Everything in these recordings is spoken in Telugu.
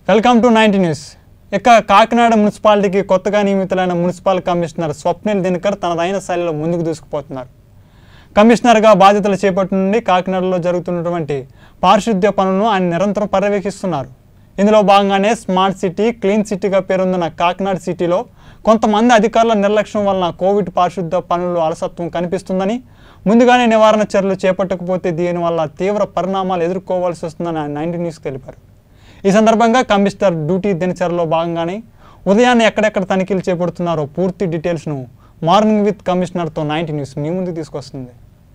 వెల్కమ్ టు నైన్టీ న్యూస్ ఇక కాకినాడ మున్సిపాలిటీకి కొత్తగా నియమితులైన మున్సిపల్ కమిషనర్ స్వప్నిల్ దినకర్ తనదైన శైలిలో ముందుకు దూసుకుపోతున్నారు కమిషనర్గా బాధ్యతలు చేపట్టి నుండి కాకినాడలో జరుగుతున్నటువంటి పారిశుద్ధ్య పనులను ఆయన నిరంతరం పర్యవేక్షిస్తున్నారు ఇందులో భాగంగానే స్మార్ట్ సిటీ క్లీన్ సిటీగా పేరొందిన కాకినాడ సిటీలో కొంతమంది అధికారుల నిర్లక్ష్యం వలన కోవిడ్ పారిశుద్ధ్య పనుల్లో అలసత్వం కనిపిస్తుందని ముందుగానే నివారణ చర్యలు చేపట్టకపోతే దీనివల్ల తీవ్ర పరిణామాలు ఎదుర్కోవాల్సి వస్తుందని ఆయన నైన్టీ న్యూస్కి తెలిపారు ఈ సందర్భంగా కమిషనర్ డ్యూటీ దినచర్యలో భాగంగానే ఉదయాన్నే ఎక్కడెక్కడ తనిఖీలు చేపడుతున్నారో పూర్తి డీటెయిల్స్ను మార్నింగ్ విత్ కమిషనర్తో నైన్టీ న్యూస్ మీ ముందుకు తీసుకొస్తుంది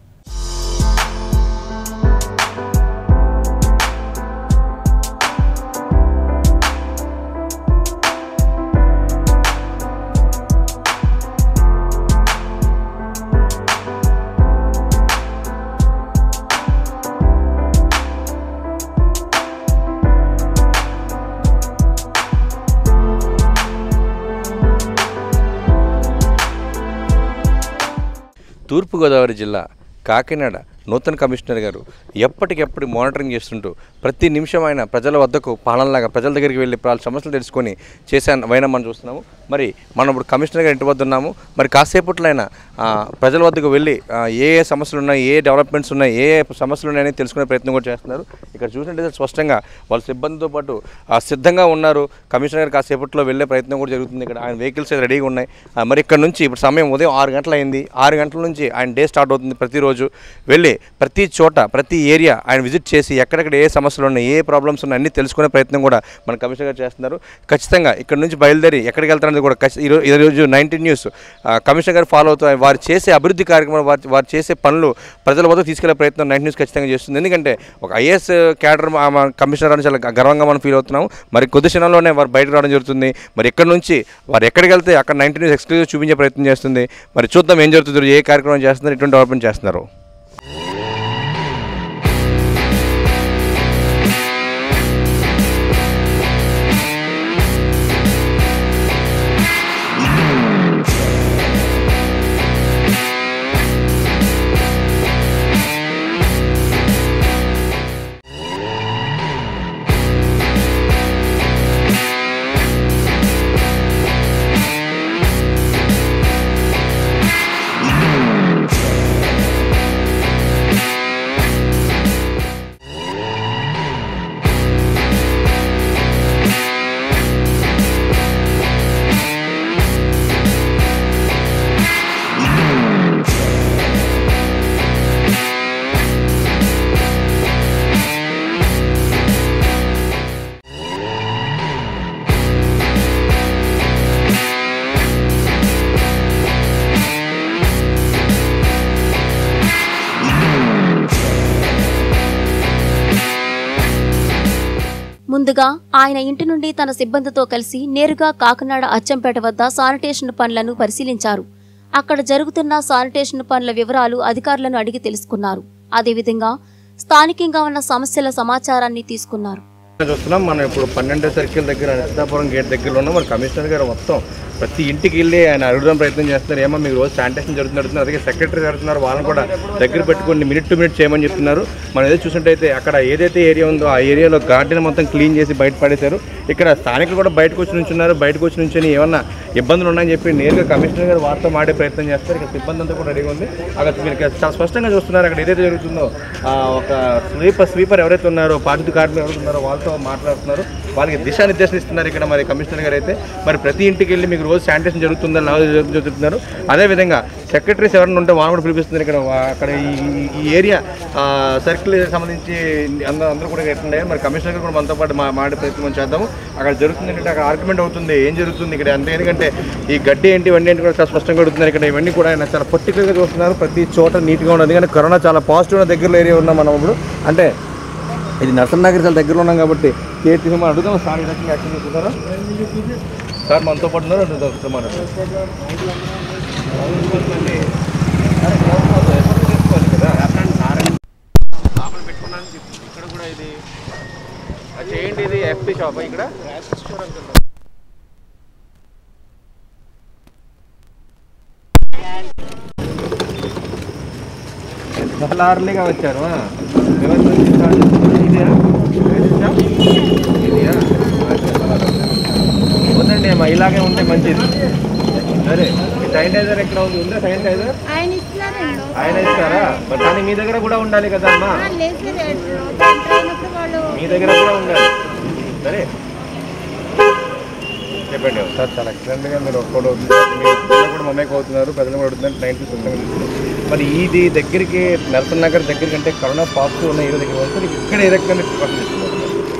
తూర్పుగోదావరి జిల్లా కాకినాడ నూతన కమిషనర్ గారు ఎప్పటికెప్పుడు మానిటరింగ్ చేస్తుంటూ ప్రతి నిమిషం ఆయన ప్రజల వద్దకు పాలనలాగా ప్రజల దగ్గరికి వెళ్ళి వాళ్ళ సమస్యలు తెలుసుకొని చేసే వైన మనం చూస్తున్నాము మరి మనం ఇప్పుడు కమిషనర్ గారి ఇంటి వద్ద ఉన్నాము మరి కాసేపట్లో ఆయన ఆ, ప్రజల వద్దకు వెళ్ళి ఆ, ఏ ఏ సమస్యలు ఉన్నాయి ఏ డెవలప్మెంట్స్ ఉన్నాయి ఏ ఏ సమస్యలు ఉన్నాయని తెలుసుకునే ప్రయత్నం కూడా చేస్తున్నారు ఇక్కడ చూసినట్టయితే స్పష్టంగా వాళ్ళ సిబ్బందితో పాటు ఆ, సిద్ధంగా ఉన్నారు కమిషనర్ గారు కాసేపట్లో వెళ్ళే ప్రయత్నం కూడా జరుగుతుంది ఇక్కడ ఆయన వెహికల్స్ అయితే రెడీగా ఉన్నాయి ఆ, మరి ఇక్కడ నుంచి ఇప్పుడు సమయం ఉదయం ఆరు గంటలు అయింది ఆరు గంటల నుంచి ఆయన డే స్టార్ట్ అవుతుంది ప్రతిరోజు వెళ్ళి ప్రతి చోట ప్రతి ఏరియా ఆయన విజిట్ చేసి ఎక్కడెక్కడ ఏ సమస్యలు ఉన్నాయి ఏ ప్రాబ్లమ్స్ ఉన్నాయి అన్ని తెలుసుకునే ప్రయత్నం కూడా మన కమిషనర్ గారు చేస్తున్నారు ఖచ్చితంగా ఇక్కడ నుంచి బయలుదేరి ఎక్కడికి వెళ్తారనేది కూడా ఖచ్చి- ఈరో- ఈరోజు నైన్టీన్ న్యూస్ ఆ, కమిషనర్ గారు ఫాలో అవుతూ వారు చేసే అభివృద్ధి కార్యక్రమాలు వారు వారు చేసే పనులు ప్రజల వద్దకు తీసుకెళ్లే ప్రయత్నం నైన్టీ న్యూస్ ఖచ్చితంగా చేస్తుంది ఎందుకంటే ఒక ఐఏఎస్ క్యాడర్ మా- మా కమిషనర్ అని చాలా గర్వంగా మనం ఫీల్ అవుతున్నాం మరి కొద్ది క్షణంలోనే వారు బయటకు రావడం జరుగుతుంది మరి ఇక్కడ నుంచి వారు ఎక్కడికి వెళ్తే అక్కడ నైన్టీ న్యూస్ ఎక్స్క్లూజివ్ చూపించే ప్రయత్నం చేస్తుంది మరి చూద్దాం ఏం జరుగుతుంది ఏ కార్యక్రమం చేస్తున్నారు ఎటువంటి డెవలప్మెంట్ చేస్తున్నారు ముందుగా ఆయన ఇంటి నుండి తన సిబ్బందితో కలిసి నేరుగా కాకినాడ అచ్చంపేట వద్ద శానిటేషన్ పనులను పరిశీలించారు అక్కడ జరుగుతున్న శానిటేషన్ పనుల వివరాలు అధికారులను అడిగి తెలుసుకున్నారు అదేవిధంగా స్థానికంగా ఉన్న సమస్యల సమాచారాన్ని తీసుకున్నారు చూస్తున్నాం మనం ఇప్పుడు పన్నెండో సర్కిల్ దగ్గర సీతాపురం గేట్ దగ్గరలో ఉన్నాం మరి కమిషనర్ గారు మొత్తం ప్రతి ఇంటికి వెళ్ళి ఆయన అడగడం ప్రయత్నం చేస్తున్నారు ఏమో మీకు రోజు శానిటేషన్ జరుగుతుంది అడుగుతున్నారు అలాగే సెక్రటరీ జరుగుతున్నారు వాళ్ళని కూడా దగ్గర పెట్టుకొని మినిట్ టు మినిట్ చేయమని చెప్తున్నారు మనం ఏదో చూసినట్టయితే అక్కడ ఏదైతే ఏరియా ఉందో ఆ ఏరియాలో గార్డెన్ మొత్తం క్లీన్ చేసి బయట పడేశారు ఇక్కడ స్థానికులు కూడా బయటకు వచ్చి నుంచున్నారు బయటకు వచ్చి నుంచి ఏమన్నా ఇబ్బందులు ఉన్నాయని చెప్పి నేరుగా కమిషనర్ గారు వారితో మాడే ప్రయత్నం చేస్తారు ఇక్కడ సిబ్బంది అంతా కూడా రెడీగా ఉంది అక్కడ మీరు ఇక్కడ చాలా స్పష్టంగా చూస్తున్నారు అక్కడ ఏదైతే జరుగుతుందో ఆ ఒక స్వీపర్ స్వీపర్ ఎవరైతే ఉన్నారో పారిశుద్ధ కార్మికులు ఎవరైతే ఉన్నారో వాళ్ళతో మాట్లాడుతున్నారు వాళ్ళకి దిశానిర్దేశం ఇస్తున్నారు ఇక్కడ మరి కమిషనర్ గారు అయితే మరి ప్రతి ఇంటికి వెళ్ళి మీకు రోజు శానిటేషన్ జరుగుతుందని లావాదేవీలు చెప్తున్నారు అదేవిధంగా సెక్రటరీస్ ఎవరైనా ఉంటే వాళ్ళు కూడా పిలిపిస్తున్నారు ఇక్కడ వా- అక్కడ ఈ ఈ- ఈ ఏరియా సర్కిల్ సంబంధించి అందరూ అందరూ కూడా ఎట్లున్నాయి మరి కమిషనర్ గారు కూడా మనతో పాటు మా మాడే ప్రయత్నం చేద్దాము అక్కడ జరుగుతుంది ఏంటంటే అక్కడ ఆర్గ్యుమెంట్ అవుతుంది ఏం జరుగుతుంది ఇక్కడ అంతే ఎందుకంటే ఈ గడ్డి ఏంటి ఇవన్నీ ఏంటి కూడా చాలా స్పష్టంగా అడుగుతున్నారు ఇక్కడ ఇవన్నీ కూడా ఆయన చాలా పర్టికులర్గా చూస్తున్నారు ప్రతి చోట నీట్గా ఉన్నది కానీ కరోనా చాలా పాజిటివ్ దగ్గరలో ఏరియా ఉన్నాం మనం ఇప్పుడు అంటే ఇది నరసన్నగర్ చాలా దగ్గరలో ఉన్నాం కాబట్టి కేటీ మనం అడుగుదాం సార్ ఈ రకంగా యాక్షన్ చేస్తున్నారా సార్ మనతో పాటు ఉన్నారు అడుగుదాం ఒకసారి మనం. ఇక్కడ కూడా ఇది అచ్చా ఏంటి ఇది ఎఫ్పి షాప్ ఇక్కడ చాలా అర్లీగా వచ్చారు ఆ. ఎవరి నుంచి స్టార్ట్ చేస్తున్నారు? ఇదేనా? ఇదేనా? ఇదేనా? అచ్చా. ఇలాగే ఉంటే మంచిది సరే మీ శానిటైజర్ ఎక్కడ ఉంది ఉందా శానిటైజర్ ఆయన ఇస్తున్నారండి ఆయన ఇస్తారా మరి కానీ మీ దగ్గర కూడా ఉండాలి కదా అమ్మా ఆ, లేదు సార్ రోజు అయినప్పుడు వాళ్ళు మీ దగ్గర కూడా ఉండాలి సరే చెప్పండి సార్ చాలా ఎక్సలెంట్గా మీరు ఒక్కడు మీరు పిల్లలు కూడా మమ్మేకి అవుతున్నారు ప్రజలు కూడా అవుతున్నారు నైన్టీ పర్సెంట్ మరి ఇది దగ్గరికి నరసన్ నగర్ దగ్గరికి అంటే కరోనా పాజిటివ్ ఉన్న ఏరియా దగ్గర వస్తే ఇక్కడ ఏ రకంగా ప్రికాషన్ తీసుకున్నారు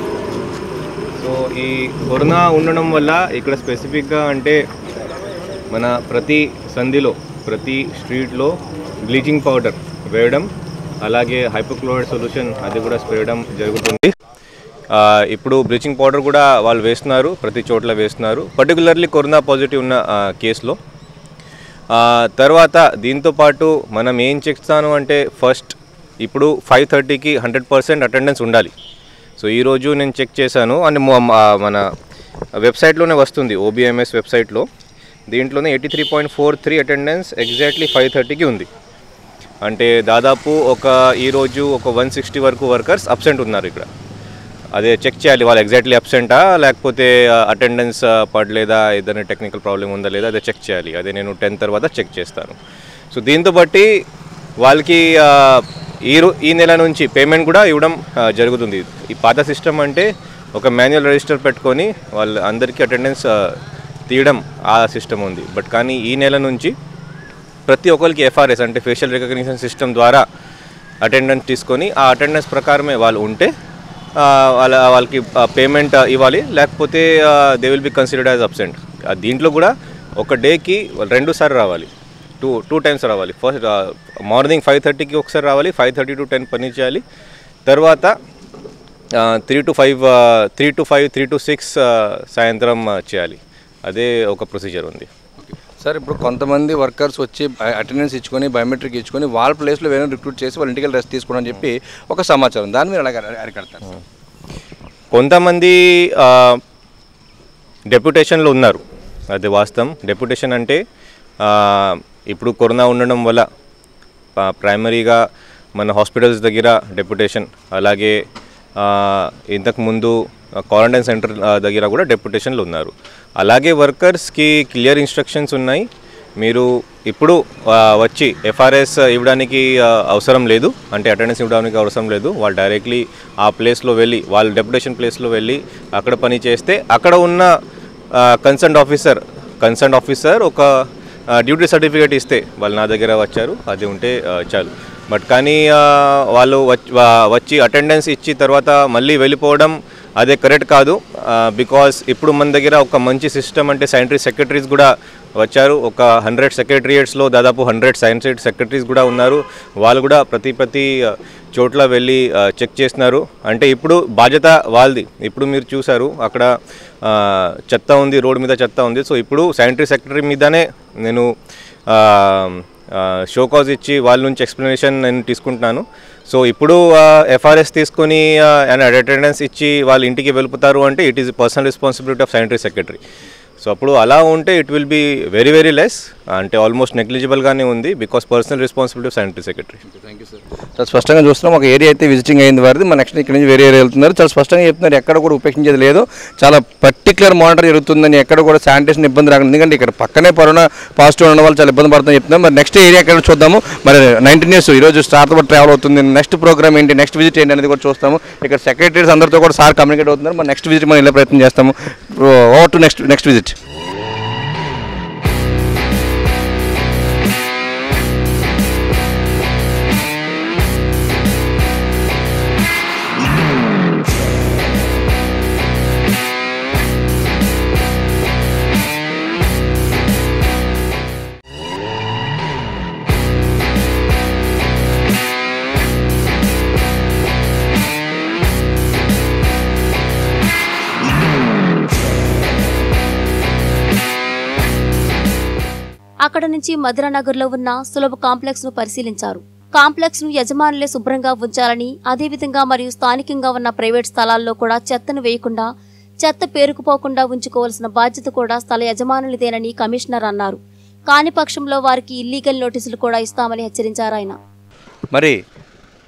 సో ఈ కరోనా ఉండడం వల్ల ఇక్కడ స్పెసిఫిక్గా అంటే మన ప్రతి సంధిలో ప్రతి స్ట్రీట్లో బ్లీచింగ్ పౌడర్ వేయడం అలాగే హైపోక్లోరైడ్ సొల్యూషన్ అది కూడా స్ప్రేయడం జరుగుతుంది ఆ, ఇప్పుడు బ్లీచింగ్ పౌడర్ కూడా వాళ్ళు వేస్తున్నారు ప్రతి చోట్ల వేస్తున్నారు పర్టికులర్లీ కరోనా పాజిటివ్ ఉన్న ఆ, కేసులో ఆ, తర్వాత దీంతో పాటు మనం ఏం చేస్తాను అంటే ఫస్ట్ ఇప్పుడు ఫైవ్ థర్టీకి హండ్రెడ్ పర్సెంట్ అటెండెన్స్ ఉండాలి సో ఈరోజు నేను చెక్ చేశాను అండ్ మొ- మా- మన వెబ్సైట్లోనే వస్తుంది ఓబిఎంఎస్ వెబ్సైట్లో దీంట్లోనే eighty three point four three attendance exactly five థర్టీకి ఉంది అంటే దాదాపు ఒక ఈరోజు ఒక వన్ సిక్స్టీ వరకు వర్కర్స్ అబ్సెంట్ ఉన్నారు ఇక్కడ అదే చెక్ చేయాలి వాళ్ళు ఎగ్జాక్ట్లీ అబ్సెంటా లేకపోతే అటెండెన్స్ పడలేదా ఏదైనా టెక్నికల్ ప్రాబ్లం ఉందా లేదా అదే చెక్ చేయాలి అదే నేను టెన్ తర్వాత చెక్ చేస్తాను సో దీంతో బట్టి వాళ్ళకి ఆ, ఈ రో ఈ నెల నుంచి పేమెంట్ కూడా ఇవ్వడం ఆ, జరుగుతుంది ఈ పాత సిస్టమ్ అంటే ఒక మాన్యువల్ రిజిస్టర్ పెట్టుకొని వాళ్ళ అందరికీ అటెండెన్స్ తీయడం ఆ సిస్టమ్ ఉంది బట్ కానీ ఈ నెల నుంచి ప్రతి ఒక్కరికి ఎఫ్ఆర్ఎస్ అంటే ఫేషియల్ రికగ్నిషన్ సిస్టమ్ ద్వారా అటెండెన్స్ తీసుకొని ఆ అటెండెన్స్ ప్రకారమే వాళ్ళు ఉంటే ఆ, వాళ్ళ వాళ్ళకి పేమెంట్ ఇవ్వాలి లేకపోతే they will be considered as absent దీంట్లో కూడా ఒక డేకి రెండు సార్లు రావాలి టూ టూ టైమ్స్ రావాలి ఫస్ట్ మార్నింగ్ ఫైవ్ థర్టీకి ఒకసారి రావాలి ఫైవ్ థర్టీ టు టెన్ పని చేయాలి తర్వాత three to five three to five three to six సాయంత్రం ఆ, చేయాలి అదే ఒక ప్రొసీజర్ ఉంది సార్ ఇప్పుడు కొంతమంది వర్కర్స్ వచ్చి అటెండెన్స్ ఇచ్చుకొని బయోమెట్రిక్ ఇచ్చుకొని వాళ్ళ ప్లేస్లో వేరే రిక్రూట్ చేసి వాళ్ళ ఇంటికి రెస్ట్ తీసుకోవడం అని చెప్పి ఒక సమాచారం దాన్ని మీరు అలాగే అరికడతారు సార్ కొంతమంది డెప్యుటేషన్లో ఉన్నారు అది వాస్తవం డెప్యుటేషన్ అంటే ఆ, ఇప్పుడు కరోనా ఉండడం వల్ల ఆ, ప్రైమరీగా మన హాస్పిటల్స్ దగ్గర డెప్యుటేషన్ అలాగే ఆ, ఇంతకుముందు క్వారంటైన్ సెంటర్ ఆ, దగ్గర కూడా డెప్యుటేషన్లు ఉన్నారు అలాగే వర్కర్స్కి క్లియర్ ఇన్స్ట్రక్షన్స్ ఉన్నాయి మీరు ఇప్పుడు ఆ, వచ్చి ఎఫ్ఆర్ఎస్ ఇవ్వడానికి ఆ, అవసరం లేదు అంటే అటెండెన్స్ ఇవ్వడానికి అవసరం లేదు వాళ్ళు డైరెక్ట్లీ ఆ ప్లేస్లో వెళ్ళి వాళ్ళ డెప్యుటేషన్ ప్లేస్లో వెళ్ళి అక్కడ పని చేస్తే అక్కడ ఉన్న కన్సర్న్ ఆఫీసర్ కన్సర్న్ ఆఫీసర్ ఒక డ్యూటీ సర్టిఫికేట్ ఇస్తే వాళ్ళు నా దగ్గర వచ్చారు అది ఉంటే ఆ, చాలు బట్ కానీ ఆ, వాళ్ళు వచ్చి వా- వచ్చి అటెండెన్స్ ఇచ్చి తర్వాత మళ్ళీ వెళ్ళిపోవడం అదే కరెక్ట్ కాదు బికాస్ ఇప్పుడు మన దగ్గర ఒక మంచి సిస్టమ్ అంటే సైంటరీ సెక్రటరీస్ కూడా వచ్చారు ఒక హండ్రెడ్ సెక్రటరియేట్స్లో దాదాపు హండ్రెడ్ సైన్స్ సెక్రటరీస్ కూడా ఉన్నారు వాళ్ళు కూడా ప్రతి ప్రతి ఆ, చోట్ల వెళ్ళి ఆ, చెక్ చేస్తున్నారు అంటే ఇప్పుడు బాధ్యత వాళ్ళది ఇప్పుడు మీరు చూసారు అక్కడ ఆ, చెత్త ఉంది రోడ్ మీద చెత్త ఉంది సో ఇప్పుడు శానిటరీ సెక్రటరీ మీదనే నేను షోకాజ్ ఇచ్చి వాళ్ళ నుంచి ఎక్స్ప్లెనేషన్ నేను తీసుకుంటున్నాను సో ఇప్పుడు ఎఫ్ఆర్ఎస్ తీసుకొని అటెండెన్స్ ఇచ్చి వాళ్ళ ఇంటికి వెళ్ళిపోతారు అంటే it is personal responsibility of sanitary secretary so అప్పుడు అలా ఉంటే it will be very very less అంటే ఆల్మోస్ట్ నెగ్లిజిబుల్గానే ఉంది because personal responsibility of sanitary secretary చాలా స్పష్టంగా చూస్తున్నాం ఒక ఏరియా అయితే విజిటింగ్ అయింది వారిది మన నెక్స్ట్ ఇక్కడ నుంచి వేరే ఏరియా వెళ్తున్నారు చాలా స్పష్టంగా చెప్తున్నారు ఎక్కడ కూడా ఉపేక్షించేది లేదు చాలా పర్టికులర్ మానిటర్ జరుగుతుందని ఎక్కడ కూడా శానిటేషన్ ఇబ్బంది రాకుండా ఎందుకంటే ఇక్కడ పక్కనే కరోనా పాజిటివ్ ఉన్న వాళ్ళు చాలా ఇబ్బంది పడుతుందని చెప్తున్నారు మరి నెక్స్ట్ ఏరియా ఎక్కడ చూద్దాము మరి నైన్టీన్ ఇయర్స్ ఈరోజు స్టార్ట్ ట్రావెల్ అవుతుంది నెక్స్ట్ ప్రోగ్రామ్ ఏంటి నెక్స్ట్ విజిట్ ఏంటి అనేది కూడా చూస్తాము ఇక్కడ సెక్రటరీస్ అందరితో కూడా సార్ కమ్యూనికేట్ అవుతున్నారు మరి నెక్స్ట్ విజిట్ మనం వెళ్ళే ప్రయత్నం చేస్తాము over to next next visit అక్కడ నుంచి మధురానగర్లో ఉన్న సులభ కాంప్లెక్స్ ను పరిశీలించారు కాంప్లెక్స్ ను యజమానులే శుభ్రంగా ఉంచాలని అదేవిధంగా మరియు స్థానికంగా ఉన్న ప్రైవేట్ స్థలాల్లో కూడా చెత్తను వేయకుండా చెత్త పేరుకుపోకుండా ఉంచుకోవాల్సిన బాధ్యత కూడా స్థల యజమానులదేనని కమిషనర్ అన్నారు కాని పక్షంలో వారికి ఇల్లీగల్ నోటీసులు కూడా ఇస్తామని హెచ్చరించారు ఆయన మరి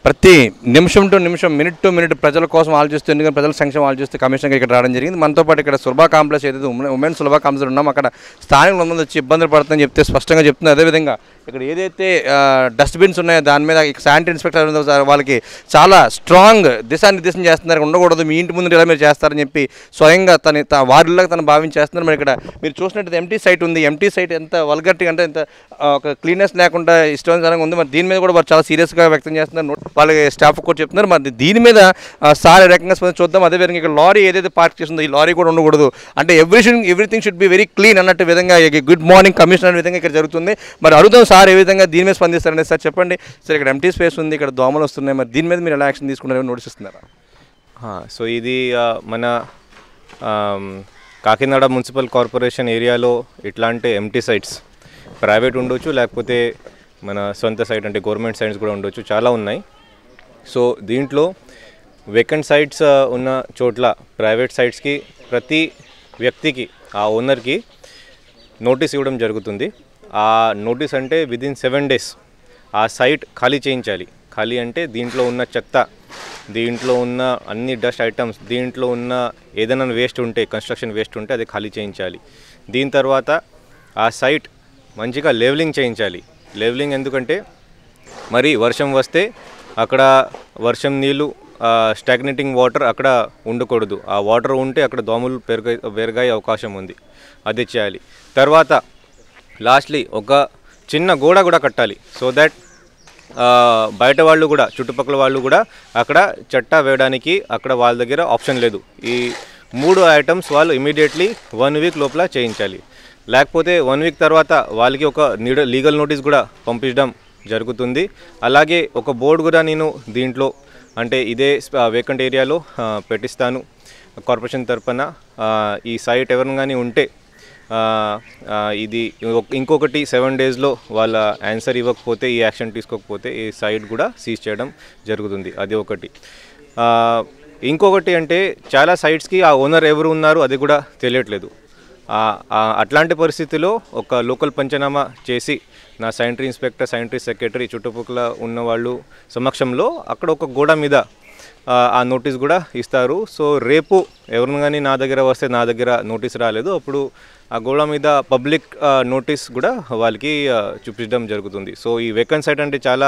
ప్రతి నిమిషం టు నిమిషం మినిట్ టు మినిట్ ప్రజల కోసం ఆలోచిస్తూ ఎందుకంటే ప్రజల సంక్షేమం ఆలోచిస్తూ కమిషనర్ ఇక్కడ రావడం జరిగింది మనతో పాటు ఇక్కడ సులభ కాంప్లెక్స్ ఏదైతే ఉమెన్ ఉమెన్ సులభ కాంప్లెక్స్ ఉన్నాం అక్కడ స్థానికులు ఉన్నది వచ్చి ఇబ్బందులు పడుతుందని చెప్తే స్పష్టంగా చెప్తుంది అదేవిధంగా ఇక్కడ ఏదైతే డస్ట్బిన్స్ ఉన్నాయో దాని మీద శానిటరీ ఇన్స్పెక్టర్ ఉందో సార్ వాళ్ళకి చాలా స్ట్రాంగ్ దిశానిర్దేశం చేస్తున్నారు ఉండకూడదు మీ ఇంటి ముందు ఇలా మీరు చేస్తారని చెప్పి స్వయంగా తన త- వారిలాగా తను భావించి చేస్తున్నారు మరి ఇక్కడ మీరు చూసినట్టు ఎంటీ సైట్ ఉంది ఎంటీ సైట్ ఎంత వల్గర్టీ అంటే ఎంత ఆ, ఒక క్లీనెస్ లేకుండా ఇష్టంగా ఉంది మరి దీని మీద కూడా వారు చాలా సీరియస్గా వ్యక్తం చేస్తున్నారు నోట్- వాళ్ళకి స్టాఫ్ కూడా చెప్తున్నారు మరి దీని మీద ఆ, సార్ ఏ రకంగా స్పందించి చూద్దాం అదేవిధంగా ఇక్కడ లారీ ఏదైతే పార్క్ చేస్తుందో ఈ లారీ కూడా ఉండకూడదు అంటే everything everything should be very clean అన్నట్టు విధంగా గుడ్ మార్నింగ్ కమిషనర్ అనే విధంగా ఇక్కడ జరుగుతుంది మరి అడుగుదాం సార్ ఏ విధంగా దీని మీద స్పందిస్తారనేది సార్ చెప్పండి సార్ ఇక్కడ ఎంటీ స్పేస్ ఉంది ఇక్కడ దోమలు వస్తున్నాయి మరి దీని మీద మీరు ఎలా యాక్షన్ తీసుకున్నారని నోటీస్ ఇస్తున్నారా హా, సో ఇది ఆ, మన ఆమ్, కాకినాడ మున్సిపల్ కార్పొరేషన్ ఏరియాలో ఇట్లాంటి ఎంటీ సైట్స్ ప్రైవేట్ ఉండొచ్చు లేకపోతే మన సొంత సైట్ అంటే గవర్నమెంట్ సైట్స్ కూడా ఉండొచ్చు చాలా ఉన్నాయి సో దీంట్లో వేకెంట్ సైట్స్ ఉన్న చోట్ల ప్రైవేట్ సైట్స్కి ప్రతి వ్యక్తికి ఆ ఓనర్కి నోటీస్ ఇవ్వడం జరుగుతుంది ఆ నోటీస్ అంటే విదిన్ సెవెన్ డేస్ ఆ సైట్ ఖాళీ చేయించాలి ఖాళీ అంటే దీంట్లో ఉన్న చెత్త దీంట్లో ఉన్న అన్ని డస్ట్ ఐటమ్స్ దీంట్లో ఉన్న ఏదైనా వేస్ట్ ఉంటే కన్స్ట్రక్షన్ వేస్ట్ ఉంటే అది ఖాళీ చేయించాలి దీని తర్వాత ఆ సైట్ మంచిగా లెవెలింగ్ చేయించాలి లెవెలింగ్ ఎందుకంటే మరి వర్షం వస్తే అక్కడ వర్షం నీళ్ళు స్టాగ్నేటింగ్ వాటర్ అక్కడ ఉండకూడదు ఆ వాటర్ ఉంటే అక్కడ దోమలు పెరుగ పెరగాయ అవకాశం ఉంది అది చేయాలి తర్వాత లాస్ట్లీ ఒక చిన్న గోడ కూడా కట్టాలి సో దట్ బయట వాళ్ళు కూడా చుట్టుపక్కల వాళ్ళు కూడా అక్కడ చట్టా వేయడానికి అక్కడ వాళ్ళ దగ్గర ఆప్షన్ లేదు ఈ మూడు ఐటమ్స్ వాళ్ళు ఇమీడియట్లీ వన్ వీక్ లోపల చేయించాలి లేకపోతే వన్ వీక్ తర్వాత వాళ్ళకి ఒక నీడ లీగల్ నోటీస్ కూడా పంపించడం జరుగుతుంది అలాగే ఒక బోర్డు కూడా నేను దీంట్లో అంటే ఇదే వేకెంట్ ఏరియాలో ఆ, పెట్టిస్తాను కార్పొరేషన్ తరపున ఆ, ఈ సైట్ ఎవరిని కానీ ఉంటే ఆ, ఆ, ఇది ఇంకొక- ఇంకొకటి సెవెన్ డేస్లో వాళ్ళ ఆన్సర్ ఇవ్వకపోతే ఈ యాక్షన్ తీసుకోకపోతే ఈ సైట్ కూడా సీజ్ చేయడం జరుగుతుంది అది ఒకటి ఆ, ఇంకొకటి అంటే చాలా సైట్స్కి ఆ ఓనర్ ఎవరు ఉన్నారు అది కూడా తెలియట్లేదు ఆ- ఆ అట్లాంటి పరిస్థితిలో ఒక లోకల్ పంచనామా చేసి నా సైంట్రీ ఇన్స్పెక్టర్ సైంట్రీ సెక్రటరీ చుట్టుపక్కల ఉన్న వాళ్ళు సమక్షంలో అక్కడ ఒక గోడ మీద ఆ, ఆ నోటీస్ కూడా ఇస్తారు సో రేపు ఎవరిని కానీ నా దగ్గర వస్తే నా దగ్గర నోటీస్ రాలేదు అప్పుడు ఆ గోడ మీద పబ్లిక్ నోటీస్ కూడా వాళ్ళకి ఆ, చూపించడం జరుగుతుంది సో ఈ వేకెంట్ సైట్ అంటే చాలా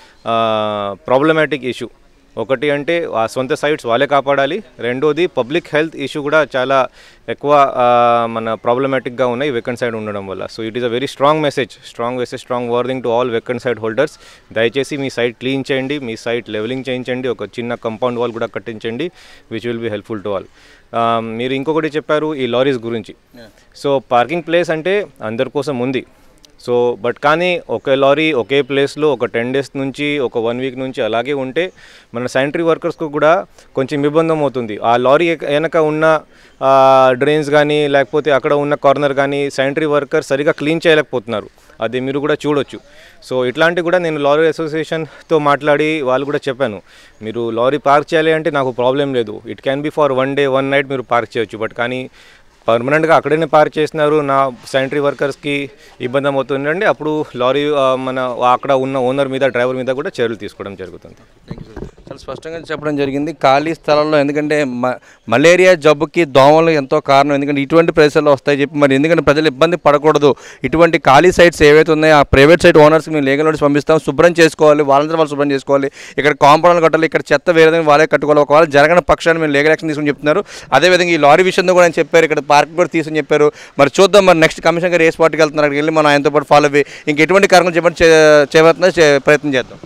ప్రాబ్లమాటిక్ ఇష్యూ ఒకటి అంటే ఆ సొంత సైట్స్ వాళ్ళే కాపాడాలి రెండోది పబ్లిక్ హెల్త్ ఇష్యూ కూడా చాలా ఎక్కువ ఆ, మన ప్రాబ్లమాటిక్గా ఉన్నాయి వెకెంట్ సైడ్ ఉండడం వల్ల so it is a very strong message strong message strong warning to all vacant site holders దయచేసి మీ సైట్ క్లీన్ చేయండి మీ సైట్ లెవెలింగ్ చేయించండి ఒక చిన్న కంపౌండ్ వాల్ కూడా కట్టించండి which will be helpful to all మీరు ఇంకొకటి చెప్పారు ఈ లారీస్ గురించి సో పార్కింగ్ ప్లేస్ అంటే అందరి కోసం ఉంది సో బట్ కానీ ఒకే లారీ ఒకే ప్లేస్లో ఒక టెన్ డేస్ నుంచి ఒక వన్ వీక్ నుంచి అలాగే ఉంటే మన శానిటరీ వర్కర్స్కు కూడా కొంచెం ఇబ్బంది అవుతుంది ఆ లారీ ఎక- వెనక ఉన్న డ్రైన్స్ కానీ లేకపోతే అక్కడ ఉన్న కార్నర్ కానీ శానిటరీ వర్కర్ సరిగా క్లీన్ చేయలేకపోతున్నారు అది మీరు కూడా చూడొచ్చు సో ఇట్లాంటి కూడా నేను లారీ అసోసియేషన్తో మాట్లాడి వాళ్ళు కూడా చెప్పాను మీరు లారీ పార్క్ చేయాలి అంటే నాకు ప్రాబ్లం లేదు it can be for one day one night మీరు పార్క్ చేయొచ్చు బట్ కానీ పర్మనెంట్గా అక్కడనే పార్క్ చేసినారు నా శానిటరీ వర్కర్స్కి ఇబ్బంది అవుతుందండి అప్పుడు లారీ ఆ, మన అక్కడ ఉన్న ఓనర్ మీద డ్రైవర్ మీద కూడా చర్యలు తీసుకోవడం జరుగుతుంది చాలా స్పష్టంగా చెప్పడం జరిగింది ఖాళీ స్థలంలో ఎందుకంటే మ మలేరియా జబ్బుకి దోమలు ఎంతో కారణం ఎందుకంటే ఇటువంటి ప్రదేశాల్లో వస్తాయి చెప్పి మరి ఎందుకంటే ప్రజలు ఇబ్బంది పడకూడదు ఇటువంటి ఖాళీ సైట్స్ ఏవైతే ఉన్నాయో ఆ ప్రైవేట్ సైట్ ఓనర్స్కి మేము లీగల్ నోటీస్ పంపిస్తాం శుభ్రం చేసుకోవాలి వాళ్ళంతా వాళ్ళు శుభ్రం చేసుకోవాలి ఇక్కడ కాంపౌండ్లు కట్టాలి ఇక్కడ చెత్త వేరే వాళ్ళే కట్టుకోవాలి ఒకవేళ జరగని పక్షాన్ని మేము లీగల్ యాక్షన్ తీసుకుని చెప్తున్నారు అదేవిధంగా ఈ లారీ విషయంలో కూడా ఆయన చెప్పారు ఇక్కడ పార్క్ కూడా తీసుకుని చెప్పారు మరి చూద్దాం మరి నెక్స్ట్ కమిషన్ గారు ఏ స్పాట్కి వెళ్తున్నారు అక్కడికి వెళ్ళి మనం ఆయనతో పాటు ఫాలో అయ్యి ఇంకెటువంటి కార్యక్రమం చెప్పండి చేయబోతున్నా ప్రయత్నం చేద్దాం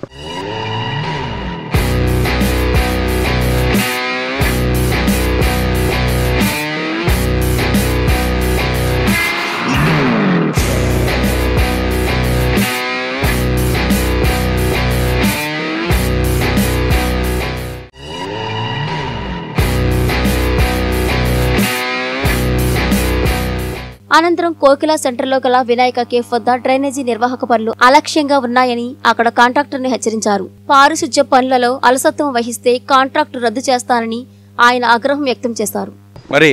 అనంతరం కోకిల సెంటర్లో గల వినాయక కేఫ్ వద్ద డ్రైనేజీ నిర్వాహక పనులు అలక్ష్యంగా ఉన్నాయని అక్కడ కాంట్రాక్టర్ ని హెచ్చరించారు పారిశుధ్య పనులలో అలసత్వం వహిస్తే కాంట్రాక్టు రద్దు చేస్తానని ఆయన ఆగ్రహం వ్యక్తం చేశారు మరి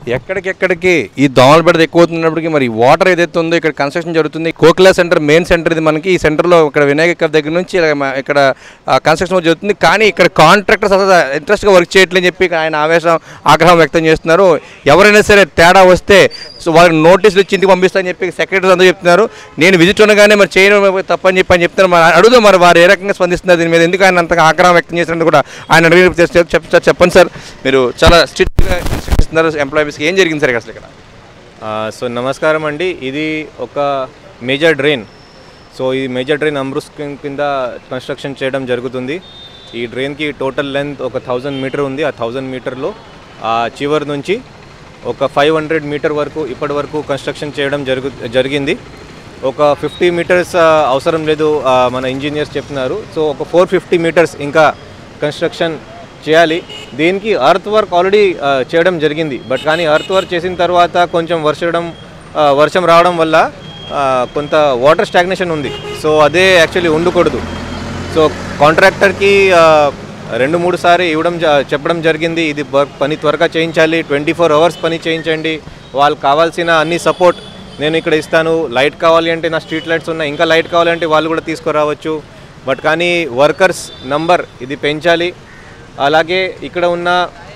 ఎక్కడికెక్కడికి ఈ దోమల బెడద ఎక్కువ అవుతున్నప్పటికీ మరి వాటర్ ఏదైతే ఉందో ఇక్కడ కన్స్ట్రక్షన్ జరుగుతుంది కోకిలా సెంటర్ మెయిన్ సెంటర్ ఇది మనకి ఈ సెంటర్లో ఇక్కడ వినాయక కప్ దగ్గర నుంచి ఇలా మ- ఇక్కడ కన్స్ట్రక్షన్ జరుగుతుంది కానీ ఇక్కడ కాంట్రాక్టర్స్ అసలు ఇంట్రెస్ట్గా వర్క్ చేయట్లేదని చెప్పి ఆయన ఆవేశం ఆగ్రహం వ్యక్తం చేస్తున్నారు ఎవరైనా సరే తేడా వస్తే సో వాళ్ళకి నోటీసులు ఇచ్చి ఇంటికి పంపిస్తారని చెప్పి సెక్రటరీస్ అందరూ చెప్తున్నారు నేను విజిట్ ఉండగానే మరి చేయడం తప్పని చెప్పి అని చెప్తున్నారు మరి అడుగుదాం మరి వారు ఏ రకంగా స్పందిస్తున్నారు దీని మీద ఎందుకు ఆయన అంతగా ఆగ్రహం వ్యక్తం చేసినట్టు కూడా ఆయన అడిగి చెప్- చెప్- చెప్- చెప్పండి సార్ మీరు చాలా స్ట్రిక్ట్గా ఇస్తున్నారు ఎంప్లాయీస్కి ఏం జరిగింది సార్ అసలు ఇక్కడ ఆ, సో నమస్కారం అండి ఇది ఒక మేజర్ డ్రైన్ సో ఈ మేజర్ డ్రైన్ అమృత్ స్కీమ్ కింద కన్స్ట్రక్షన్ చేయడం జరుగుతుంది ఈ డ్రైన్కి టోటల్ లెంత్ ఒక థౌజండ్ మీటర్ ఉంది ఆ థౌజండ్ మీటర్లో ఆ చివరి నుంచి ఒక ఫైవ్ హండ్రెడ్ మీటర్ వరకు ఇప్పటి వరకు కన్స్ట్రక్షన్ చేయడం జరుగు జరిగింది ఒక ఫిఫ్టీ మీటర్స్ అవసరం లేదు ఆ, మన ఇంజనీర్స్ చెప్తున్నారు సో ఒక ఫోర్ ఫిఫ్టీ మీటర్స్ ఇంకా కన్స్ట్రక్షన్ చేయాలి దీనికి అర్త్ వర్క్ ఆల్రెడీ చేయడం జరిగింది బట్ కానీ అర్త్ వర్క్ చేసిన తర్వాత కొంచెం వర్షడం ఆ, వర్షం రావడం వల్ల ఆ, కొంత వాటర్ స్టాగ్నేషన్ ఉంది సో అదే యాక్చువల్లీ ఉండకూడదు సో కాంట్రాక్టర్కి ఆ, రెండు మూడు సారి ఇవ్వడం జ- చెప్పడం జరిగింది ఇది వర్క్ పని త్వరగా చేయించాలి ట్వంటీ ఫోర్ అవర్స్ పని చేయించండి వాళ్ళకి కావాల్సిన అన్ని సపోర్ట్ నేను ఇక్కడ ఇస్తాను లైట్ కావాలి అంటే నా స్ట్రీట్ లైట్స్ ఉన్నాయి ఇంకా లైట్ కావాలంటే వాళ్ళు కూడా తీసుకురావచ్చు బట్ కానీ వర్కర్స్ నంబర్ ఇది పెంచాలి అలాగే ఇక్కడ ఉన్న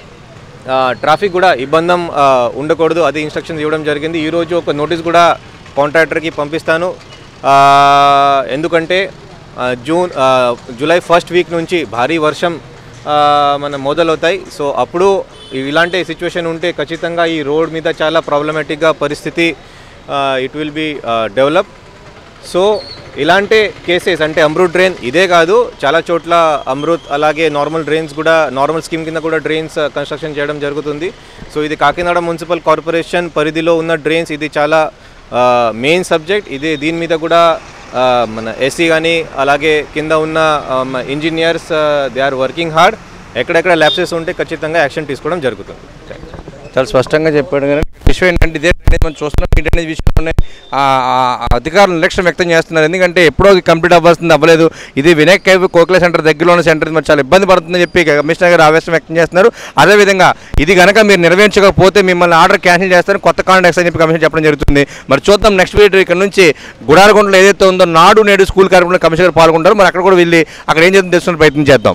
ఆ, ట్రాఫిక్ కూడా ఇబ్బందం ఆ, ఉండకూడదు అది ఇన్స్ట్రక్షన్స్ ఇవ్వడం జరిగింది ఈరోజు ఒక నోటీస్ కూడా కాంట్రాక్టర్కి పంపిస్తాను ఆ, ఎందుకంటే ఆ, జూన్ ఆ, జూలై ఫస్ట్ వీక్ నుంచి భారీ వర్షం ఆ, మన మొదలవుతాయి సో అప్పుడు ఇలాంటి సిచ్యువేషన్ ఉంటే ఖచ్చితంగా ఈ రోడ్ మీద చాలా ప్రాబ్లమాటిక్గా పరిస్థితి it will be develop so ఇలాంటి కేసెస్ అంటే అమృత్ డ్రైన్ ఇదే కాదు చాలా చోట్ల అమృత్ అలాగే నార్మల్ డ్రైన్స్ కూడా నార్మల్ స్కీమ్ కింద కూడా డ్రైన్స్ కన్స్ట్రక్షన్ చేయడం జరుగుతుంది సో ఇది కాకినాడ మున్సిపల్ కార్పొరేషన్ పరిధిలో ఉన్న డ్రైన్స్ ఇది చాలా మెయిన్ సబ్జెక్ట్ ఇది దీని మీద కూడా ఆ, మన ఎస్సీ కానీ అలాగే కింద ఉన్న engineers they are working hard ఎక్కడెక్కడ ల్యాప్సెస్ ఉంటే ఖచ్చితంగా యాక్షన్ తీసుకోవడం జరుగుతుంది థ్యాంక్ యూ చాలా స్పష్టంగా చెప్పాడు కానీ విషయం ఏంటంటే ఇదే డ్రైనేజ్ మనం చూస్తున్నాం ఈ డ్రైనేజ్ విషయంలోనే ఆ, ఆ, ఆ అధికారులు నిర్లక్ష్యం వ్యక్తం చేస్తున్నారు ఎందుకంటే ఎప్పుడో కంప్లీట్ అవ్వాల్సింది అవ్వలేదు ఇది వినాయక్ కైవ్ కోకిల సెంటర్ దగ్గరలో ఉన్న సెంటర్ మరి చాలా ఇబ్బంది పడుతుందని చెప్పి కమిషనర్ గారు ఆవేశం వ్యక్తం చేస్తున్నారు అదేవిధంగా ఇది కనుక మీరు నిర్వహించకపోతే మిమ్మల్ని ఆర్డర్ క్యాన్సిల్ చేస్తారు కొత్త కాంట్రాక్ట్స్ అని చెప్పి కమిషన్ చెప్పడం జరుగుతుంది మరి చూద్దాం నెక్స్ట్ వీక్ ఇక్కడ నుంచి గుడారగుంటలో ఏదైతే ఉందో నాడు నేడు స్కూల్ కార్యక్రమంలో కమిషనర్ గారు పాల్గొంటారు మరి అక్కడ కూడా వెళ్ళి అక్కడ ఏం చేస్తుందో తెలుసుకునే ప్రయత్నం చేద్దాం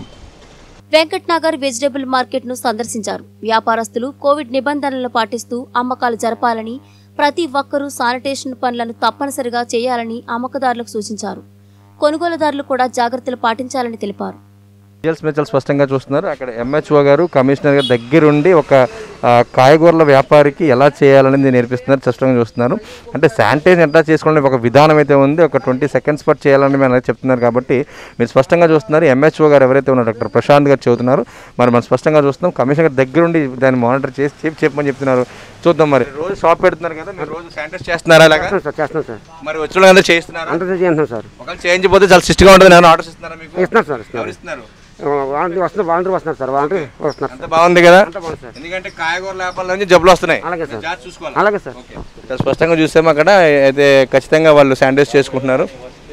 వెంకట్ నగర్ వెజిటబుల్ మార్కెట్ ను సందర్శించారు వ్యాపారస్తులు కోవిడ్ నిబంధనలు పాటిస్తూ అమ్మకాలు జరపాలని ప్రతి ఒక్కరూ శానిటేషన్ పనులను తప్పనిసరిగా చేయాలని అమ్మకదారులకు సూచించారు కొనుగోలుదారులు కూడా జాగ్రత్తలు పాటించాలని తెలిపారు విజువల్స్ మీద చాలా స్పష్టంగా చూస్తున్నారు అక్కడ ఎంహెచ్ఓ గారు కమిషనర్ గారు దగ్గరుండి ఒక ఆ, కాయగూరల వ్యాపారికి ఎలా చేయాలనేది నేర్పిస్తున్నారు స్పష్టంగా చూస్తున్నారు అంటే శానిటైజ్ ఎట్లా చేసుకోవాలని ఒక విధానం అయితే ఉంది ఒక ట్వంటీ సెకండ్స్ పర్ చేయాలని మేము అనేది చెప్తున్నారు కాబట్టి మీరు స్పష్టంగా చూస్తున్నారు ఎంహెచ్ఓ గారు ఎవరైతే ఉన్నారో డాక్టర్ ప్రశాంత్ గారు చెబుతున్నారు మరి మనం స్పష్టంగా చూస్తున్నాం కమిషనర్ గారు దగ్గరుండి దాన్ని మానిటర్ చేసి చెప్పి చెప్పమని చెప్తున్నారు చూద్దాం మరి రోజు షాప్ పెడుతున్నారు కదా మీరు రోజు శానిటైజ్ చేస్తున్నారా అలాగా చేస్తున్నాం సార్ చేస్తున్నాం సార్ మరి వచ్చిన అందరూ చేస్తున్నారా అంతా చేస్తున్నాం సార్ ఒకవేళ చేయించకపోతే చాలా సిస్ట్గా ఉంటుంది నేను ఆర్డర్స్ ఇస్తున్నారా మీకు ఇస్తున్నాం సార్ ఇస్తున్నాం ఎవరు ఇస్తున్నారు వాలంటీర్ వస్తున్నారు వాలంటీర్ వస్తున్నారు సార్ వాలంటీర్ వస్తున్నారు అంత బాగుంది కదా అంతా బాగుంది సార్ ఎందుకంటే కాయగూరల వ్యాపారాల నుంచి జబ్బులు వస్తున్నాయి అలాగే సార్ జాగ్రత్త చూసుకోవాలి అలాగే సార్ చాలా స్పష్టంగా చూసాము అక్కడ అయితే ఖచ్చితంగా వాళ్ళు శానిటైజ్ చేసుకుంటున్నారు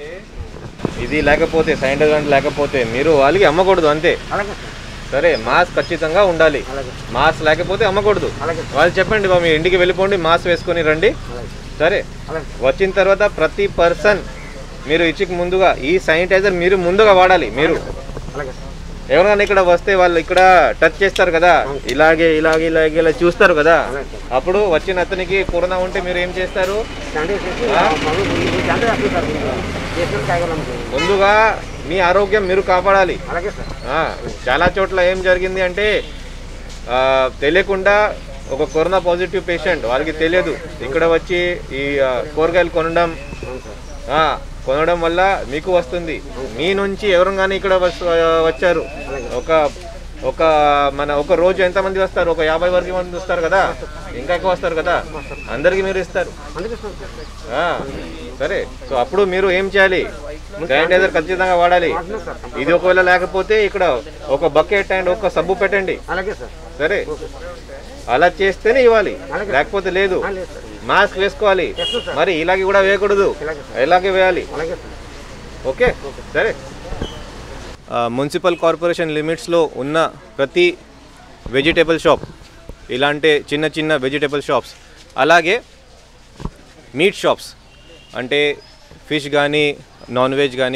ఇది లేకపోతే శానిటైజర్ లేకపోతే మీరు వాళ్ళకి అమ్మకూడదు అంతే అలాగే సార్ సరే మాస్క్ ఖచ్చితంగా ఉండాలి మాస్క్ లేకపోతే అమ్మకూడదు వాళ్ళు చెప్పండి బాబు మీ ఇంటికి వెళ్ళిపోండి మాస్క్ వేసుకొని రండి సరే వచ్చిన తర్వాత ప్రతి పర్సన్ మీరు ఇచ్చికి ముందుగా ఈ శానిటైజర్ మీరు ముందుగా వాడాలి మీరు అలాగే సార్ ఎవరైనా ఇక్కడ వస్తే వాళ్ళు ఇక్కడ టచ్ చేస్తారు కదా ఇలాగే ఇలాగే ఇలాగే ఇలా చూస్తారు కదా అప్పుడు వచ్చిన అతనికి కరోనా ఉంటే మీరు ఏం చేస్తారు శానిటైజ్ చేసి శానిటైజ్ చేస్తాం సార్ చేసిన కాయగూరలు ముందుగా మీ ఆరోగ్యం మీరు కాపాడాలి అలాగే సార్ ఆ, చాలా చోట్ల ఏం జరిగింది అంటే ఆ, తెలియకుండా ఒక కరోనా పాజిటివ్ పేషెంట్ వాళ్ళకి తెలియదు ఇక్కడ వచ్చి ఈ ఆ, కూరగాయలు కొనడం ఆ, కొనడం వల్ల మీకు వస్తుంది మీ నుంచి ఎవరు కానీ ఇక్కడ వస్- వచ్చారు ఒక ఒక మన ఒక రోజు ఎంతమంది వస్తారు ఒక యాభై వరకు మంది వస్తారు కదా ఇంకా ఎక్కువ వస్తారు కదా అందరికి మీరు ఇస్తారు అందుకే సార్ ఆ, సరే సో అప్పుడు మీరు ఏం చేయాలి శానిటైజర్ ఖచ్చితంగా వాడాలి ఇది ఒకవేళ లేకపోతే ఇక్కడ ఒక బకెట్ అండ్ ఒక సబ్బు పెట్టండి అలాగే సార్ సరే అలా చేస్తేనే ఇవ్వాలి లేకపోతే లేదు మాస్క్ వేసుకోవాలి మరి ఇలాగే కూడా వేయకూడదు ఇలాగే వేయాలి అలాగే సార్ ఓకే సరే మున్సిపల్ కార్పొరేషన్ లిమిట్స్లో ఉన్న ప్రతి వెజిటేబుల్ షాప్ ఇలాంటి చిన్న చిన్న వెజిటేబుల్ షాప్స్ అలాగే మీట్ షాప్స్ అంటే ఫిష్ కానీ నాన్ వెజ్ కానీ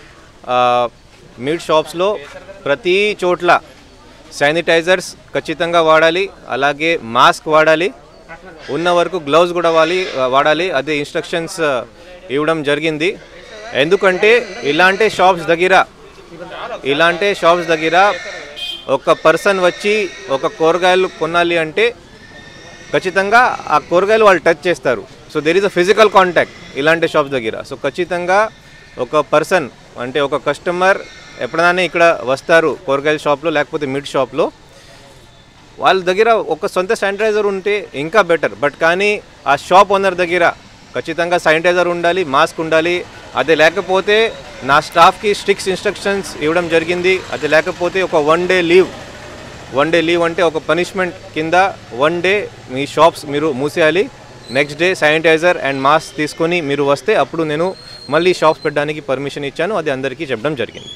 మీట్ షాప్స్లో ప్రతి చోట్ల శానిటైజర్స్ ఖచ్చితంగా వాడాలి అలాగే మాస్క్ వాడాలి ఉన్న వరకు గ్లౌజ్ కూడా వాలి వాడాలి అదే ఇన్స్ట్రక్షన్స్ ఇవ్వడం జరిగింది ఎందుకంటే ఇలాంటి షాప్స్ దగ్గర ఇలాంటి షాప్స్ దగ్గర ఒక పర్సన్ వచ్చి ఒక కూరగాయలు కొనాలి అంటే ఖచ్చితంగా ఆ కూరగాయలు వాళ్ళు టచ్ చేస్తారు so there is a physical contact ఇలాంటి షాప్స్ దగ్గర సో ఖచ్చితంగా ఒక పర్సన్ అంటే ఒక కస్టమర్ ఎప్పుడైనా ఇక్కడ వస్తారు కూరగాయల షాప్లో లేకపోతే మిడ్ షాప్లో వాళ్ళ దగ్గర ఒక సొంత శానిటైజర్ ఉంటే ఇంకా బెటర్ బట్ కానీ ఆ షాప్ ఓనర్ దగ్గర ఖచ్చితంగా శానిటైజర్ ఉండాలి మాస్క్ ఉండాలి అది లేకపోతే నా స్టాఫ్కి స్ట్రిక్స్ ఇన్స్ట్రక్షన్స్ ఇవ్వడం జరిగింది అది లేకపోతే ఒక one day leave one day leave అంటే ఒక పనిష్మెంట్ కింద వన్ డే మీ షాప్స్ మీరు మూసేయాలి next day sanitiser and mask తీసుకొని మీరు వస్తే అప్పుడు నేను మళ్ళీ షాప్స్ పెట్టడానికి పర్మిషన్ ఇచ్చాను అది అందరికీ చెప్పడం జరిగింది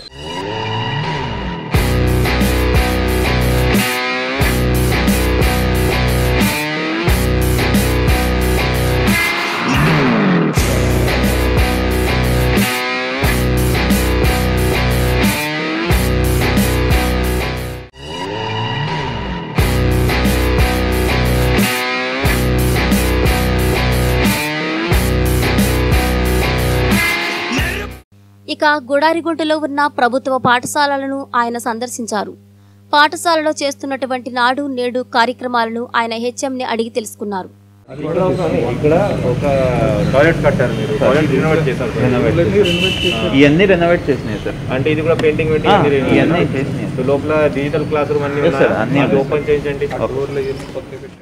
ఇక గుడారిగుంటలో ఉన్న ప్రభుత్వ పాఠశాలలను ఆయన సందర్శించారు పాఠశాలలో చేస్తున్నటువంటి నాడు నేడు కార్యక్రమాలను ఆయన హెచ్ఎంని అడిగి తెలుసుకున్నారు ఇక్కడ ఒక టాయిలెట్ కట్టారు మీరు టాయిలెట్ రినోవేట్ చేశారు ఇవన్నీ రెనోవేట్ చేసినాయి సార్ అంటే ఇది కూడా పెయింటింగ్ పెట్టి ఆ, అన్ని renovate ఇవన్నీ చేశారు. చేసినాయి. సో లోపల డిజిటల్ క్లాస్ రూమ్ అన్ని Yes, sir, అన్నీ ఉన్నాయి. ఓపెన్ చేయించండి Okay. డోర్లు చేసి పక్కన పెట్టండి.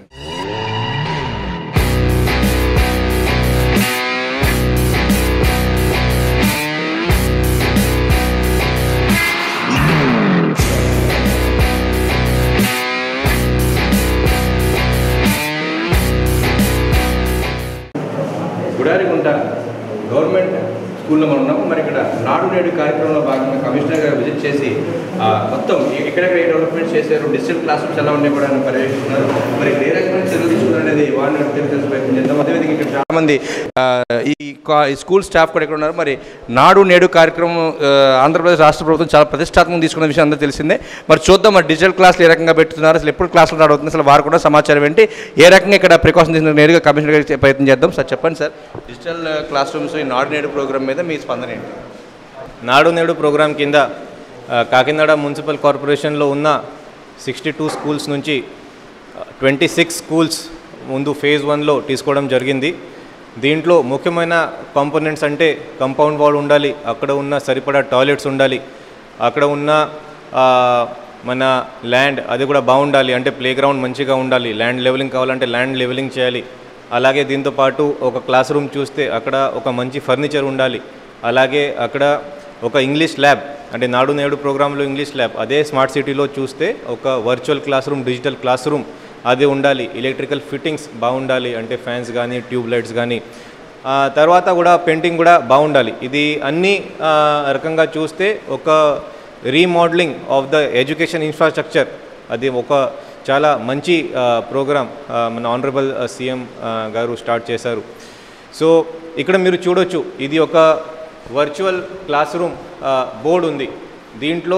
గుడారిగుంట గవర్నమెంట్ స్కూల్లో మనం ఉన్నాము మరి ఇక్కడ నాడు నేడు కార్యక్రమంలో భాగంగా కమిషనర్ గారు విజిట్ చేసి ఆ, మొత్తం ఎక్కడెక్కడ ఏ డెవలప్మెంట్ చేశారు డిజిటల్ క్లాస్ రూమ్స్ ఎలా ఉన్నాయి కూడా ఆయన పర్యవేక్షిస్తున్నారు మరి ఏ రకమైన చర్యలు తీసుకున్నారు అనేది వారిని అడిగి తెలిసి ప్రయత్నం చేద్దాం అదేవిధంగా ఇక్కడ చాలా మంది ఆ, ఈ కా- ఈ స్కూల్ స్టాఫ్ కూడా ఇక్కడ ఉన్నారు మరి నాడు నేడు కార్యక్రమం ఆ, ఆంధ్రప్రదేశ్ రాష్ట్ర ప్రభుత్వం చాలా ప్రతిష్టాత్మకంగా తీసుకున్న విషయం అందరూ తెలిసిందే మరి చూద్దాం మరి డిజిటల్ క్లాసులు ఏ రకంగా పెట్టుతున్నారు అసలు ఎప్పుడు క్లాసులు నడుతుంది అసలు వారు కూడా సమాచారం ఏంటి ఏ రకంగా ఇక్కడ ప్రికాషన్ తీసుకున్న నేరుగా కమిషనర్ గారికి ప్రయత్నం చేద్దాం సార్ చెప్పండి సార్ డిజిటల్ క్లాస్ రూమ్స్ ఈ నాడు నేడు ప్రోగ్రామ్ మీద మీ స్పందన ఏంటి నాడు నేడు ప్రోగ్రాం కింద ఆ, కాకినాడ మున్సిపల్ కార్పొరేషన్లో ఉన్న సిక్స్టీ టూ స్కూల్స్ నుంచి ట్వంటీ సిక్స్ స్కూల్స్ ముందు ఫేజ్ వన్లో తీసుకోవడం జరిగింది దీంట్లో ముఖ్యమైన కాంపోనెంట్స్ అంటే కంపౌండ్ వాల్ ఉండాలి అక్కడ ఉన్న సరిపడా టాయిలెట్స్ ఉండాలి అక్కడ ఉన్న ఆ, మన ల్యాండ్ అది కూడా బాగుండాలి అంటే ప్లే గ్రౌండ్ మంచిగా ఉండాలి ల్యాండ్ లెవెలింగ్ కావాలంటే ల్యాండ్ లెవెలింగ్ చేయాలి అలాగే దీంతో పాటు ఒక క్లాస్ రూమ్ చూస్తే అక్కడ ఒక మంచి ఫర్నిచర్ ఉండాలి అలాగే అక్కడ ఒక ఇంగ్లీష్ ల్యాబ్ అంటే నాడు నేడు ప్రోగ్రాంలో ఇంగ్లీష్ ల్యాబ్ అదే స్మార్ట్ సిటీలో చూస్తే ఒక virtual classroom digital classroom అది ఉండాలి ఎలక్ట్రికల్ ఫిట్టింగ్స్ బాగుండాలి అంటే ఫ్యాన్స్ కానీ ట్యూబ్ లైట్స్ కానీ ఆ, తర్వాత కూడా పెయింటింగ్ కూడా బాగుండాలి ఇది అన్ని ఆ, రకంగా చూస్తే ఒక remodelling of the education infrastructure అది ఒక చాలా మంచి ప్రోగ్రామ్ మన ఆనరబుల్ సీఎం గారు స్టార్ట్ చేశారు సో ఇక్కడ మీరు చూడొచ్చు ఇది ఒక వర్చువల్ క్లాస్ రూమ్ బోర్డు ఉంది దీంట్లో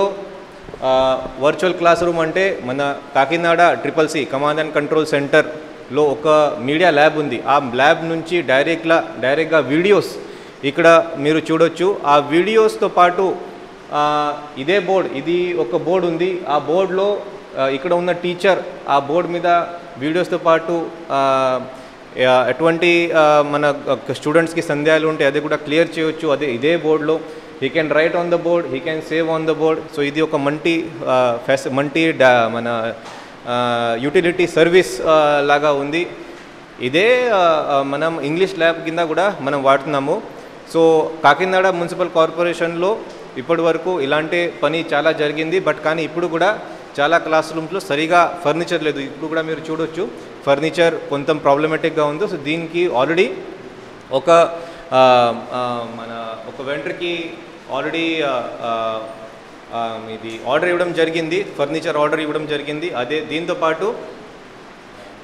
వర్చువల్ క్లాస్ రూమ్ అంటే మన Kakinada triple C command and control సెంటర్లో ఒక మీడియా ల్యాబ్ ఉంది ఆ ల్యాబ్ నుంచి డైరెక్ట్లా డైరెక్ట్గా వీడియోస్ ఇక్కడ మీరు చూడొచ్చు ఆ వీడియోస్తో పాటు ఆ, ఇదే బోర్డ్ ఇది ఒక బోర్డు ఉంది ఆ బోర్డులో ఇక్కడ ఉన్న టీచర్ ఆ బోర్డు మీద వీడియోస్తో పాటు ఆ, యా, ఎటువంటి ఆ, మన స్టూడెంట్స్కి సందేహాలు ఉంటే అది కూడా క్లియర్ చేయొచ్చు అదే ఇదే బోర్డులో he can write on the board he can save on the board so ఇది ఒక మల్టీ ఫెస్ మల్టీ డా మన యూటిలిటీ సర్వీస్ లాగా ఉంది ఇదే ఆ, ఆ, మనం ఇంగ్లీష్ ల్యాబ్ కింద కూడా మనం వాడుతున్నాము సో కాకినాడ మున్సిపల్ కార్పొరేషన్లో ఇప్పటి వరకు ఇలాంటి పని చాలా జరిగింది బట్ కానీ ఇప్పుడు కూడా చాలా క్లాస్ రూమ్స్లో సరిగా ఫర్నిచర్ లేదు ఇప్పుడు కూడా మీరు చూడొచ్చు ఫర్నిచర్ కొంత ప్రాబ్లమేటిక్గా ఉంది సో దీనికి ఆల్రెడీ ఒక ఆ, ఆ, మన ఒక వెంటర్కి ఆల్రెడీ ఇది ఆర్డర్ ఇవ్వడం జరిగింది ఫర్నిచర్ ఆర్డర్ ఇవ్వడం జరిగింది అదే దీంతో పాటు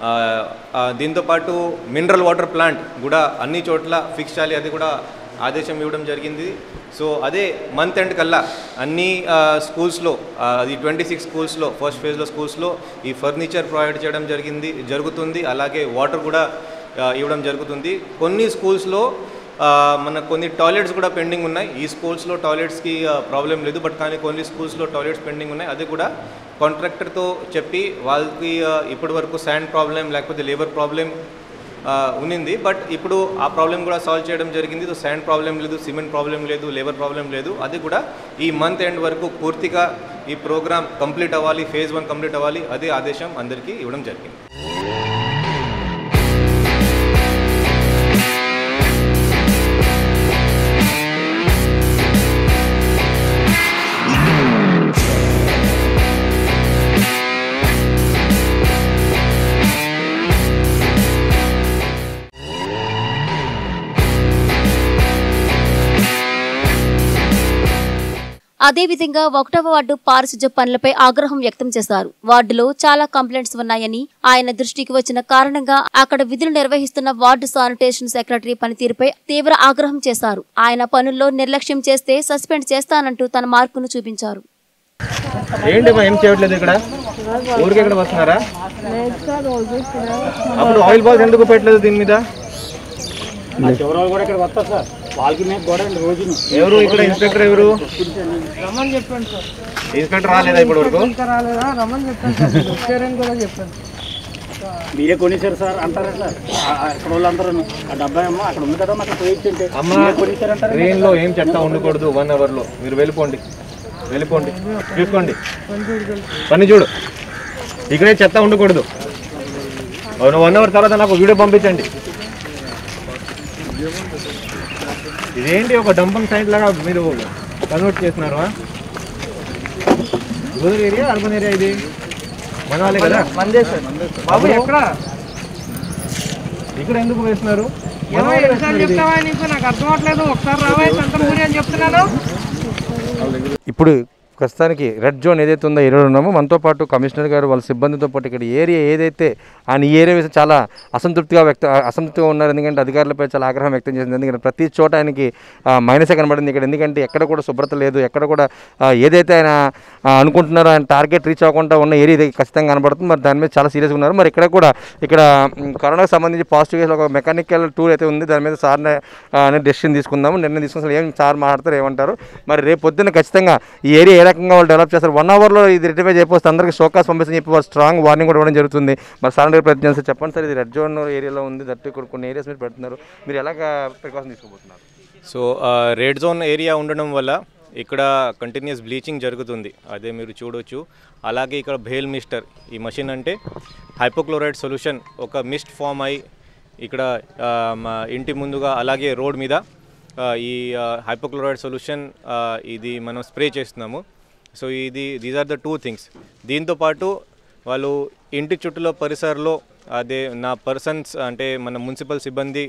ఆ, ఆ, దీంతోపాటు మినరల్ వాటర్ ప్లాంట్ కూడా అన్ని చోట్ల ఫిక్స్ చేయాలి అది కూడా ఆదేశం ఇవ్వడం జరిగింది సో అదే మంత్ ఎండ్ కల్లా అన్ని ఆ, స్కూల్స్లో ఆ, అది ట్వంటీ సిక్స్ స్కూల్స్లో ఫస్ట్ ఫేజ్లో స్కూల్స్లో ఈ ఫర్నిచర్ ప్రొవైడ్ చేయడం జరిగింది జరుగుతుంది అలాగే వాటర్ కూడా ఆ, ఇవ్వడం జరుగుతుంది కొన్ని స్కూల్స్లో ఆ, మన కొన్ని టాయిలెట్స్ కూడా పెండింగ్ ఉన్నాయి ఈ స్కూల్స్లో టాయిలెట్స్కి ప్రాబ్లం లేదు బట్ కానీ కొన్ని స్కూల్స్లో టాయిలెట్స్ పెండింగ్ ఉన్నాయి అది కూడా కాంట్రాక్టర్తో చెప్పి వాళ్ళకి ఆ, ఇప్పటి వరకు శాండ్ ప్రాబ్లం లేకపోతే లేబర్ ప్రాబ్లం ఉన్నింది బట్ ఇప్పుడు ఆ ప్రాబ్లం కూడా సాల్వ్ చేయడం జరిగింది సో శాండ్ ప్రాబ్లం లేదు సిమెంట్ ప్రాబ్లం లేదు లేబర్ ప్రాబ్లం లేదు అది కూడా ఈ మంత్ ఎండ్ వరకు పూర్తిగా ఈ ప్రోగ్రామ్ కంప్లీట్ అవ్వాలి ఫేజ్ వన్ కంప్లీట్ అవ్వాలి అదే ఆదేశం అందరికీ ఇవ్వడం జరిగింది అదేవిధంగా ఒకటవ వార్డు పారిశుధ్య పనులపై ఆగ్రహం వ్యక్తం చేశారు వార్డులో చాలా కంప్లైంట్స్ ఉన్నాయని ఆయన దృష్టికి వచ్చిన కారణంగా అక్కడ విధులు నిర్వహిస్తున్న వార్డు శానిటేషన్ సెక్రటరీ పనితీరుపై తీవ్ర ఆగ్రహం చేశారు ఆయన పనుల్లో నిర్లక్ష్యం చేస్తే సస్పెండ్ చేస్తానంటూ తన మార్కును చూపించారు ఏంటి ఏం చేయట్లేదు ఇక్కడ ఊరికి ఎక్కడ వస్తున్నారా అప్పుడు ఆయిల్ బాల్స్ ఎందుకు పెట్టలేదు దీని మీద చివరి కూడా ఇక్కడ వస్తారు సార్ వాళ్ళకి మేము కూడా రోజు ఎవరు ఇక్కడ ఇన్స్పెక్టర్ ఎవరు రమ్మని చెప్పండి సార్ ఇన్స్పెక్టర్ రాలేదా ఇప్పటి వరకు ఇంకా రాలేదా రమ్మని చెప్పండి సార్ వచ్చారని కూడా చెప్పండి మీరే కొనేసారు సార్ అంటారా సార్ ఆ- ఆ ఇక్కడ వాళ్ళందరూ ఆ డబ్బా ఏమో అక్కడ ఉంది కదా మాకు పోయించంటే అమ్మ ట్రైన్ లో ఏం చెత్త ఉండకూడదు వన్ అవర్ లో మీరు వెళ్ళిపోండి వెళ్ళిపోండి చూసుకోండి పని చూడు ఇక్కడే చెత్త ఉండకూడదు అవును వన్ అవర్ తర్వాత నాకు వీడియో పంపించండి ఇదేంటి ఒక డంపింగ్ సైట్ లాగా మీరు కన్వర్ట్ చేస్తున్నారు రూరల్ ఏరియా అర్బన్ ఏరియా ఇది మన వాళ్ళే కదా బాబు ఎక్కడ ఇక్కడ ఎందుకు వేస్తున్నారు మన వాళ్ళే వేస్తున్నారు ఇది. నాకు అర్థం అవట్లేదు ఒకసారి రావాలి అంత మూడి అని చెప్తున్నాను ఇప్పుడు ప్రస్తుతానికి రెడ్ జోన్ ఏదైతే ఉందో ఏరియాలో ఉన్నామో మనతో పాటు కమిషనర్ గారు వాళ్ళ సిబ్బందితో పాటు ఇక్కడ ఏరియా ఏదైతే ఆయన ఈ ఏరియా విషయం చాలా అసంతృప్తిగా వ్యక్త అసంతృప్తిగా ఉన్నారు ఎందుకంటే అధికారులపై చాలా ఆగ్రహం వ్యక్తం చేసింది ఎందుకంటే ప్రతి చోట ఆయనకి ఆ, మైనసే కనబడింది ఇక్కడ ఎందుకంటే ఎక్కడ కూడా శుభ్రత లేదు ఎక్కడ కూడా ఆ, ఏదైతే ఆయన ఆ, అనుకుంటున్నారో ఆయన టార్గెట్ రీచ్ అవ్వకుండా ఉన్న ఏరియా ఇది ఖచ్చితంగా కనబడుతుంది మరి దాని మీద చాలా సీరియస్గా ఉన్నారు మరి ఇక్కడ కూడా ఇక్కడ మ్, కరోనాకు సంబంధించి పాజిటివ్ కేసులో ఒక మెకానికల్ టూర్ అయితే ఉంది దాని మీద సార్ డెసిషన్ తీసుకుందాము నిర్ణయం తీసుకుని అసలు ఏం సార్ మాట్లాడతారు ఏమంటారు మరి రేపు పొద్దున్న ఖచ్చితంగా ఈ ఏరియా ఏ రకంగా వాళ్ళు డెవలప్ చేస్తారు వన్ అవర్లో ఇది రెటిఫై చేయకపోతే అందరికీ షోకాస్ పంపిస్తని చెప్పి వాళ్ళు స్ట్రాంగ్ వార్నింగ్ కూడా ఇవ్వడం జరుగుతుంది మరి సార్ గారు ప్రయత్నం చేస్తారు చెప్పండి సార్ ఇది రెడ్ జోన్ ఏరియాలో ఉంది దట్టు ఇక్కడ కొన్ని ఏరియాస్ మీరు పెడుతున్నారు మీరు ఎలాగ ప్రికాషన్ తీసుకోబోతున్నారు సో రెడ్ జోన్ ఏరియా ఉండడం వల్ల ఇక్కడ కంటిన్యూస్ బ్లీచింగ్ జరుగుతుంది అదే మీరు చూడొచ్చు అలాగే ఇక్కడ భేల్ మిస్టర్ ఈ మషిన్ అంటే హైపోక్లోరైడ్ సొల్యూషన్ ఒక మిస్ట్ ఫామ్ అయి ఇక్కడ ఆ, మా ఇంటి ముందుగా అలాగే రోడ్ మీద ఆ, ఈ హైపోక్లోరైడ్ సొల్యూషన్ ఇది మనం స్ప్రే చేస్తున్నాము సో ఇది these are the two things దీంతోపాటు వాళ్ళు ఇంటి చుట్టూలో పరిసరలో అదే నా పర్సన్స్ అంటే మన మున్సిపల్ సిబ్బంది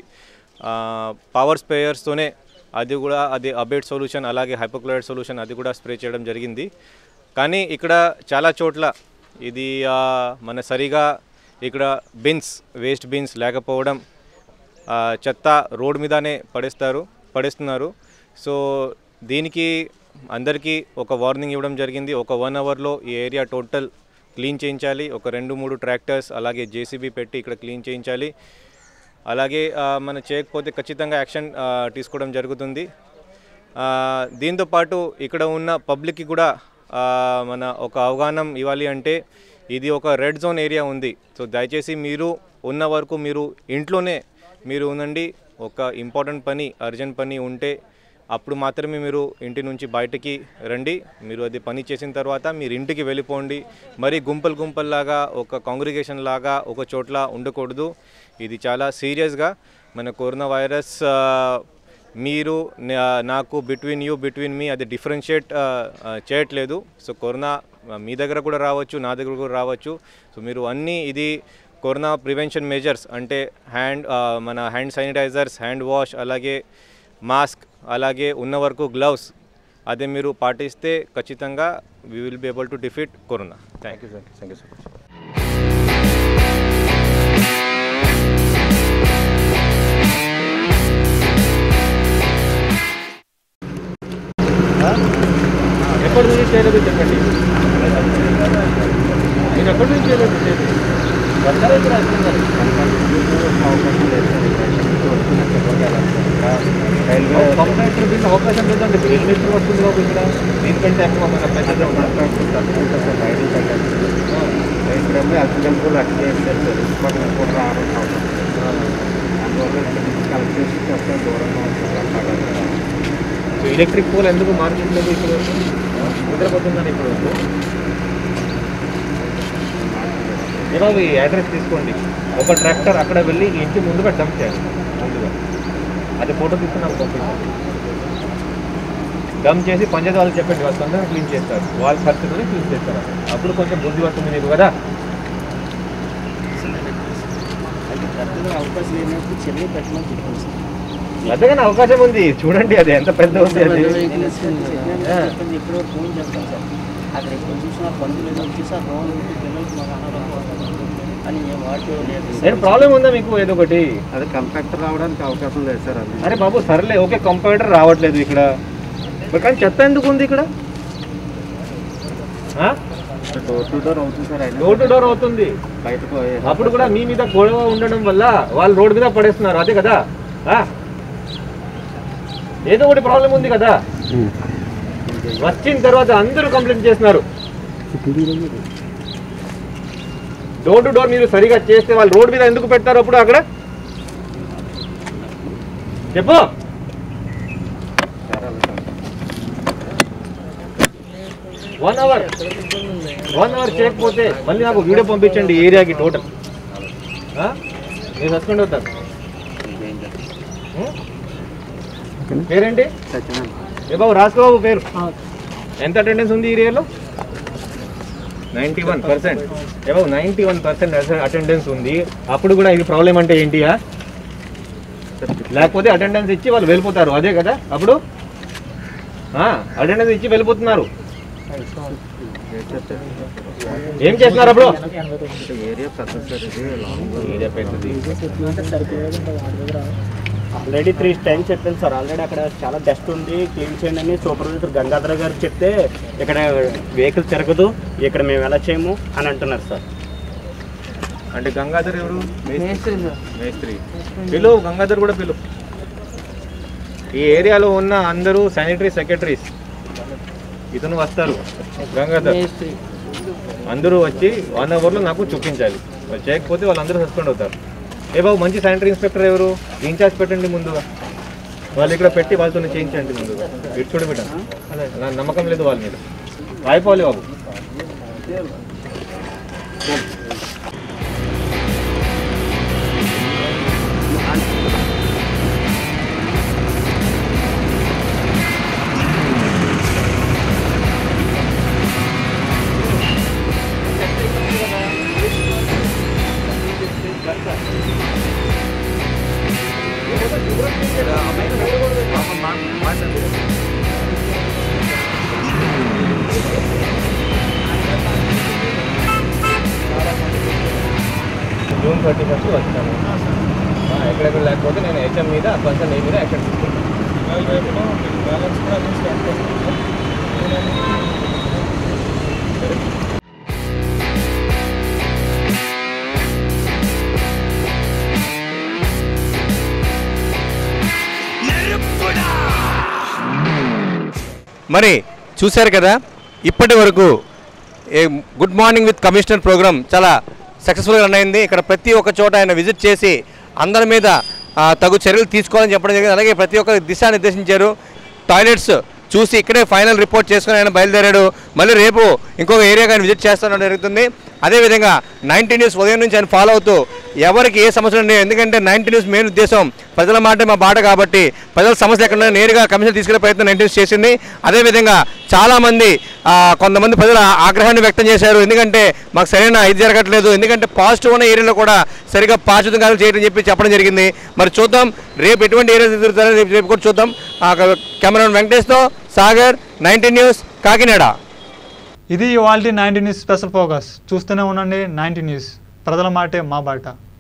పవర్ స్ప్రేయర్స్తోనే అది కూడా అది అబేట్ సొల్యూషన్ అలాగే హైపోక్లోరైడ్ సొల్యూషన్ అది కూడా స్ప్రే చేయడం జరిగింది కానీ ఇక్కడ చాలా చోట్ల ఇది ఆ, మన సరిగా ఇక్కడ బిన్స్ వేస్ట్ బిన్స్ లేకపోవడం ఆ, చెత్త రోడ్ మీదనే పడేస్తారు పడేస్తున్నారు సో దీనికి అందరికీ ఒక వార్నింగ్ ఇవ్వడం జరిగింది ఒక వన్ అవర్లో ఈ ఏరియా టోటల్ క్లీన్ చేయించాలి ఒక రెండు మూడు ట్రాక్టర్స్ అలాగే జేసీబీ పెట్టి ఇక్కడ క్లీన్ చేయించాలి అలాగే ఆ, మనం చేయకపోతే ఖచ్చితంగా యాక్షన్ ఆ, తీసుకోవడం జరుగుతుంది ఆ, దీంతో పాటు ఇక్కడ ఉన్న పబ్లిక్కి కూడా ఆ, మన ఒక అవగాహన ఇవ్వాలి అంటే ఇది ఒక రెడ్ జోన్ ఏరియా ఉంది సో దయచేసి మీరు ఉన్న వరకు మీరు ఇంట్లోనే మీరు ఉండండి ఒక ఇంపార్టెంట్ పని అర్జెంట్ పని ఉంటే అప్పుడు మాత్రమే మీరు ఇంటి నుంచి బయటకి రండి మీరు అది పని చేసిన తర్వాత మీరు ఇంటికి వెళ్ళిపోండి మరి గుంపలు గుంపల్లాగా ఒక కాంగ్రిగేషన్ లాగా ఒక చోట్ల ఉండకూడదు ఇది చాలా సీరియస్గా మన కరోనా వైరస్ ఆ, మీరు నా- నాకు బిట్వీన్ యూ బిట్వీన్ మీ అది డిఫరెన్షియేట్ చేయట్లేదు సో కరోనా మీ దగ్గర కూడా రావచ్చు నా దగ్గర కూడా రావచ్చు సో మీరు అన్నీ ఇది కరోనా ప్రివెన్షన్ మెజర్స్ అంటే హ్యాండ్ మన హ్యాండ్ శానిటైజర్స్ హ్యాండ్ వాష్ అలాగే మాస్క్ అలాగే ఉన్న వరకు గ్లవ్స్ అదే మీరు పాటిస్తే ఖచ్చితంగా we will be able to defeat corona thank you thank you sir thank you so much చేయలేదు చెప్పండి నేను ఎక్కడి నుంచి చేయలేదు చేసి వస్తారా ఇక్కడ వస్తున్నారు కంప్యూటర్ బిల్ అవకాశం లేదండి ఎన్ని లీటర్ వస్తుంది బాబు ఇక్కడ దీనికంటే ఎక్కువ మన పెద్ద సో ఎలక్ట్రిక్ పోల్ ఎందుకు మార్చట్లేదు ఇప్పుడు నిద్రపోతుందని ఇప్పుడు ఏ బాబు ఈ అడ్రస్ తీసుకోండి ఒక ట్రాక్టర్ అక్కడ వెళ్ళి ఈ ఇంటి ముందుగా డంప్ చేయాలి ముందుగా అది ఫోటో తీసుకుని నాకు పంపించండి డంప్ చేసి పంచాయతీ వాళ్ళు చెప్పండి వాళ్ళు తొందరగా క్లీన్ చేస్తారు వాళ్ళ ఖర్చుతోనే క్లీన్ చేస్తారు అప్పుడు కొంచెం బుద్ధి వస్తుంది మీకు కదా అవకాశం లేనప్పుడు చెల్లి పెట్టమని చెప్పాను సార్ పెద్దగానే అవకాశం ఉంది చూడండి అది ఎంత పెద్ద ఉంది అది ఆ. ఎప్పుడు ఫోన్ చేస్తాను సార్ అక్కడ ఎప్పుడు చూసినా పందులు ఏదో వచ్చి సార్ రోడ్ పిల్లలకి మాకు అనారోగ్యం అని వాటి లేదు ఏం ప్రాబ్లం ఉందా మీకు ఏదో ఒకటి అది కంపాక్టర్ రావడానికి అవకాశం లేదు సార్ అది అరే బాబు సర్లే ఓకే కంప్యూటర్ రావట్లేదు ఇక్కడ మరి కానీ చెత్త ఎందుకు ఉంది ఇక్కడ డోర్ టు డోర్ అవుతుంది సార్ అయినా డోర్ టు డోర్ అవుతుంది బయటకు అప్పుడు కూడా మీ మీద గొడవ ఉండడం వల్ల వాళ్ళు రోడ్డు మీద పడేస్తున్నారు అదే కదా ఆ? ఏదో ఒకటి ప్రాబ్లం ఉంది కదా వచ్చిన తర్వాత అందరూ కంప్లైంట్ చేస్తున్నారు డోర్ టు డోర్ మీరు సరిగా చేస్తే వాళ్ళు రోడ్ మీద ఎందుకు పెడతారు అప్పుడు అక్కడ చెప్పు వన్ అవర్ వన్ అవర్ చేయకపోతే మళ్ళీ నాకు వీడియో పంపించండి ఈ ఏరియాకి టోటల్ నేను సస్పెండ్ అవుతాను ఉం? పేరేంటి ఏ బాబు రాసుకోబాబు పేరు ఎంత అటెండెన్స్ ఉంది ఈ ఏరియాలో నైంటీ వన్ పర్సెంట్ ఏ బాబు నైంటీ వన్ పర్సెంట్ అటెండెన్స్ ఉంది అప్పుడు కూడా ఇది ప్రాబ్లం అంటే ఏంటియా లేకపోతే అటెండెన్స్ ఇచ్చి వాళ్ళు వెళ్ళిపోతారు అదే కదా అప్పుడు అటెండెన్స్ ఇచ్చి వెళ్ళిపోతున్నారు ఏం చేస్తున్నారు అప్పుడు ఏరియా పెద్ద సార్ ఇది లాంగ్ ఏరియా పెద్దది ఆల్రెడీ త్రీ టైమ్స్ చెప్పాను సార్ ఆల్రెడీ అక్కడ చాలా డస్ట్ ఉంది క్లీన్ చేయండి అని సూపర్వైజర్ గంగాధర గారు చెప్తే ఇక్కడ వెహికల్ తిరగదు ఇక్కడ మేము ఎలా చేయము అని అంటున్నారు సార్ అంటే గంగాధర్ ఎవరు మేస్త్రి పిలు గంగాధర్ కూడా పిలు ఈ ఏరియాలో ఉన్న అందరూ శానిటరీ సెక్రటరీస్ ఇతను వస్తారు గంగాధర్ అందరూ వచ్చి వన్ అవర్లో నాకు చూపించాలి వాళ్ళు చేయకపోతే వాళ్ళందరూ సస్పెండ్ అవుతారు ఏ బాబు మంచి శానిటరీ ఇన్స్పెక్టర్ ఎవరు ఇన్ఛార్జ్ పెట్టండి ముందుగా వాళ్ళు ఇక్కడ పెట్టి వాళ్ళతో చేయించండి ముందుగా ఇటు చూడ పెట్టండి నా నమ్మకం లేదు వాళ్ళ మీద అయిపోవాలి బాబు జూన్ థర్టీ ఫస్ట్ వచ్చాను ఆ, ఎక్కడెక్కడ లేకపోతే నేను హెచ్ఎం మీద కొంచెం నీ మీద యాక్షన్ తీసుకుంటాను మరి చూశారు కదా ఇప్పటి వరకు ఏ good morning with commissioner programme చాలా సక్సెస్ఫుల్గా రన్ అయింది ఇక్కడ ప్రతి ఒక్క చోట ఆయన విజిట్ చేసి అందరి మీద ఆ, తగు చర్యలు తీసుకోవాలని చెప్పడం జరిగింది అలాగే ప్రతి ఒక్కరికి దిశానిర్దేశించారు టాయిలెట్స్ చూసి ఇక్కడే ఫైనల్ రిపోర్ట్ చేసుకుని ఆయన బయలుదేరాడు మళ్ళీ రేపు ఇంకొక ఏరియాకి ఆయన విజిట్ చేస్తానడం జరుగుతుంది అదేవిధంగా నైన్టీ న్యూస్ ఉదయం నుంచి ఆయన ఫాలో అవుతూ ఎవరికి ఏ సమస్యలు ఉన్నాయో ఎందుకంటే నైన్టీ న్యూస్ మెయిన్ ఉద్దేశం ప్రజల మాట మా బాట కాబట్టి ప్రజల సమస్యలు ఎక్కడ ఉన్నాయో నేరుగా కమిషన్ తీసుకెళ్లే ప్రయత్నం నైన్టీ న్యూస్ చేసింది అదేవిధంగా చాలామంది ఆ, కొంతమంది ప్రజల ఆగ్రహాన్ని వ్యక్తం చేశారు ఎందుకంటే మాకు సరైన ఇది జరగట్లేదు ఎందుకంటే పాజిటివ్ ఉన్న ఏరియాలో కూడా సరిగా పాజిటివ్ కాదు చేయడం చెప్పి చెప్పడం జరిగింది మరి చూద్దాం రేపు ఎటువంటి ఏరియా తిరుగుతారో రేపు రేపు కూడా చూద్దాం కెమెరామెన్ వెంకటేష్తో సాగర్ నైన్టీ న్యూస్ కాకినాడ ఇది ఇవాళ నైన్టీ న్యూస్ స్పెషల్ ఫోకస్ చూస్తూనే ఉండండి నైన్టీ న్యూస్ ప్రజల మాటే మా బాట